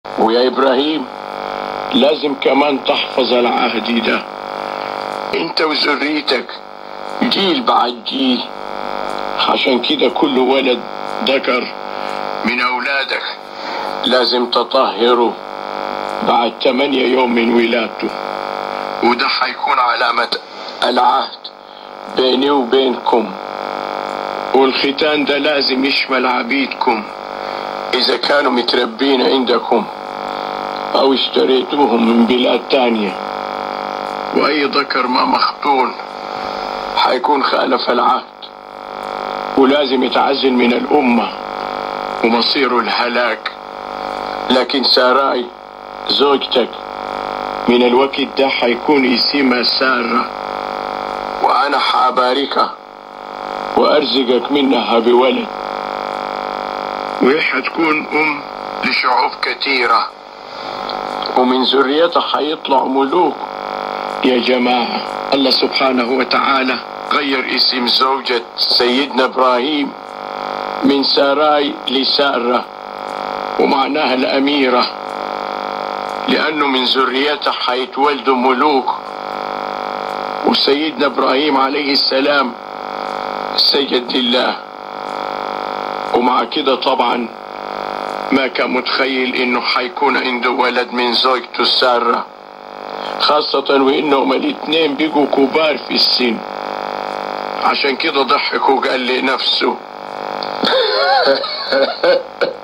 ويا إبراهيم لازم كمان تحفظ العهد ده انت وذريتك جيل بعد جيل عشان كده كل ولد ذكر من أولادك لازم تطهره بعد ثمانية يوم من ولادته وده حيكون علامة العهد بيني وبينكم والختان ده لازم يشمل عبيدكم إذا كانوا متربين عندكم أو اشتريتوهم من بلاد تانية وأي ذكر ما مختون حيكون خالف العهد ولازم يتعزل من الأمة ومصيره الهلاك لكن ساراي زوجتك من الوقت ده حيكون اسمها سارة وأنا حاباركها وأرزقك منها بولد وهي حتكون أم لشعوب كثيرة ومن ذريتها حيطلع ملوك يا جماعة الله سبحانه وتعالى غير اسم زوجة سيدنا إبراهيم من ساراي لسارة ومعناها الأميرة لأنه من ذريتها حيتولدوا ملوك وسيدنا إبراهيم عليه السلام سجد لله ومع كده طبعا ما كان متخيل انه حيكون عنده ولد من زوجته سارة خاصة وانهم الاتنين بقوا كبار في السن عشان كده ضحك وقال لنفسه